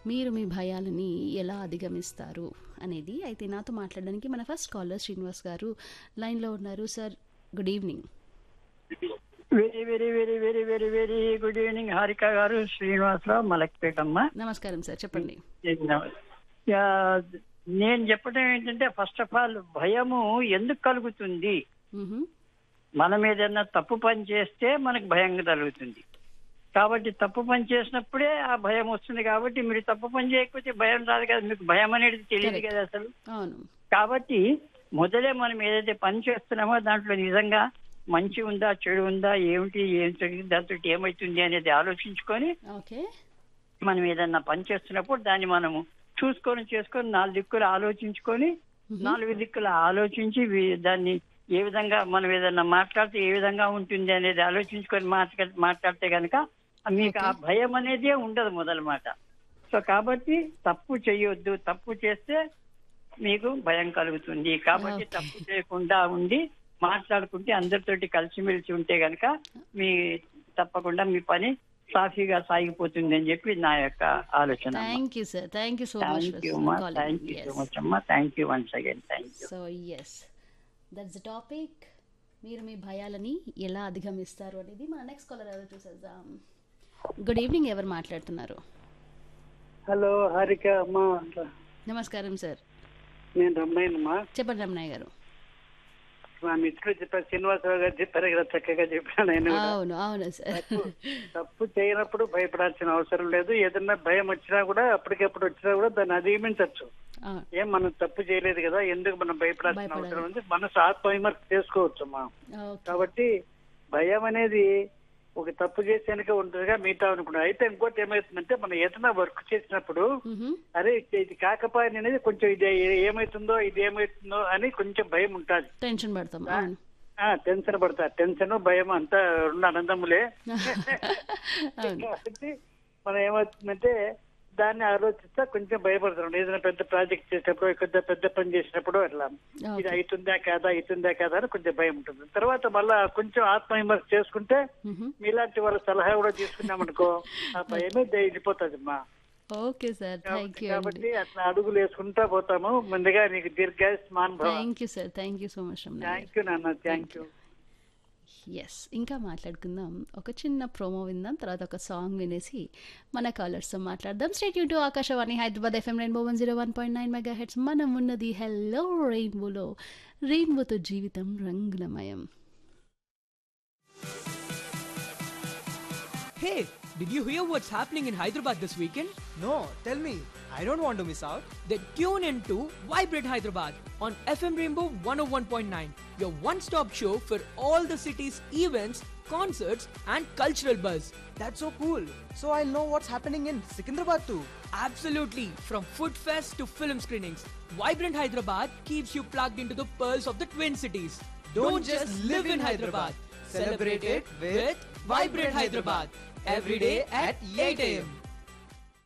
మీరు మీ భయాలని ఎలా అధిగమిస్తారు అనేది అయితే నాతో మాట్లాడడానికి మన ఫస్ట్ కాలర్ శ్రీనివాస్ గారు లైన్లో ఉన్నారు sir good evening very very very very very very good evening Harika garu Srinivasarao మలక్పేటమ్మ నమస్కారం సార్ చెప్పండి యా, నేను చెప్పడం ఏంటంటే ఫస్ట్ ఆఫ్ ఆల్ భయము ఎందుకు కలుగుతుంది మ్హూ. మనం ఏదైనా తప్పు పని చేస్తే మనకు భయం కలుగుతుంది కాబట్టి తప్పు పని చేసినప్పుడే ఆ భయం వస్తుంది కాబట్టి మీరు తప్పు పని చేయకపోతే భయం రాదు కదా మీకు భయం అనేది తెలియదు Correct. కదా అసలు అవును కాబట్టి మొదలే మనం ఏదైతే పని చేస్తున్నామో దాంట్లో నిజంగా మంచి ఉందా చెడు ఉందా ఏమిటి ఏం జరిగింది దాంతో ఏమవుతుంది అనేది ఆలోచించుకొని ఓకే మనం ఏదన్నా పని చేస్తున్నప్పుడు దాన్ని మనము చూసుకొని చేసుకొని నాలుగు దిక్కులు ఆలోచించుకొని నాలుగు దిక్కులు ఆలోచించి వి- దాన్ని ఏ విధంగా మనం ఏదన్నా మాట్లాడితే ఏ విధంగా ఉంటుంది అనేది ఆలోచించుకొని మాట్లా మాట్లాడితే కనుక మీకు ఆ భయం అనేది ఉండదు మొదలమాట సో కాబట్టి తప్పు చేయొద్దు తప్పు చేస్తే మీకు భయం కలుగుతుంది కాబట్టి Okay. తప్పు చేయకుండా ఉండి మాట్లాడుకుంటే అందరితోటి కలిసిమెలిసి ఉంటే గనక మీ తప్పకుండా మీ పని సాఫీగా సాగిపోతుంది అని చెప్పి నా యొక్క ఆలోచన thank you sir thank you so much thank you అమ్మా థ్యాంక్ యూ సో మచ్ అమ్మా thank you once again thank you so yes that's the topic మీరు మీ భయాలని ఎలా అధిగమిస్తారు అనేది మన నెక్స్ట్ కాలర్ ఎవరు చూసేద్దాం గుడ్ ఈవినింగ్ ఎవరు మాట్లాడుతున్నారు హలో హారిక అమ్మా నమస్కారం సార్ నేను రమణయ్యనమ్మా చెప్పండి రమణయ్య గారు మా మిత్రుడు చెప్పారు శ్రీనివాసరావు గారు చెప్పారు కదా చక్కగా చెప్పాను ఆయన కూడా. అవును అవును సార్ తప్పు చేయనప్పుడు భయపడాల్సిన అవసరం లేదు ఏదన్నా భయం వచ్చినా కూడా అప్పటికప్పుడు వచ్చినా కూడా దాన్ని అధిగమించవచ్చు అవును ఏం మనం తప్పు చేయలేదు కదా ఎందుకు మనం భయపడాల్సిన భయపడాలి. అవసరం ఉంది మనసు ఆత్మవిమర్శ చేసుకోవచ్చు అమ్మా ఓకే కాబట్టి భయం అనేది ఒక తప్పు చేసేందుకే ఉంటుందిగా మిగతా అనుకున్నాం అయితే ఇంకోటి ఏమవుతుందంటే మనం ఏదైనా వర్క్ చేసినప్పుడు మ్హూ. అరే ఇది- ఇది కాకపోయిన అనేది కొంచెం ఇది ఏమైతుందో ఇది ఏమైతుందో అని కొంచెం భయం ఉంటుంది టెన్షన్ పడతాం అవును ఆ టెన్షన్ పడతా టెన్షన్ భయం అంతా రెండు అనందములే అవును కాబట్టి మనం ఏమవుతుందంటే దాన్ని ఆలోచిస్తా కొంచెం భయపడుతున్నాం ఏదైనా పెద్ద ప్రాజెక్ట్ చేసినప్పుడు పెద్ద పెద్ద పని చేసినప్పుడు అట్లా ఇది ఓకే అవుతుందా కాదా అవుతుందా కాదా అని కొంచెం భయం ఉంటుంది తర్వాత మళ్ళా కొంచెం ఆత్మవిమర్శ చేసుకుంటే మ్హూ. మీలాంటి వాళ్ళ సలహా కూడా తీసుకున్నాం అనుకో ఆ భయమే వెళ్ళిపోతుంది అమ్మా ఓకే సార్ థ్యాంక్ యూ కాబట్టి అండి అట్లా అడుగులు వేసుకుంటా పోతాము ముందుగా నీకు దీర్ఘాయుష్మాన్ భవ thank you sir thank you so much Ramanayya thank you నాన్న థ్యాంక్ యూ ఎస్ ఇంకా మాట్లాడుకుందాం ఒక చిన్న ప్రోమో విందాం తర్వాత ఒక సాంగ్ వినేసి మన కాలర్స్తో మాట్లాడదాం స్టేట్ టు Akashvani Hyderabad FM rainbow one zero one point nine mega hits మనం ఉన్నది హెల్లో రెయిన్బోలో రెయిన్బోతో జీవితం రంగులమయం Hey, did you hear what's happening in Hyderabad this weekend? No, tell me. I don't want to miss out. Then tune in to Vibrate Hyderabad on FM Rainbow 101.9, your one stop show for all the city's events, concerts, and cultural buzz. That's so cool. So I'll know what's happening in Secunderabad too. Absolutely, from food fest to film screenings, Vibrant Hyderabad keeps you plugged into the pearls of the Twin Cities. Don't just live in Hyderabad. Celebrate it with Vibrant Hyderabad. Every day at 8 a.m.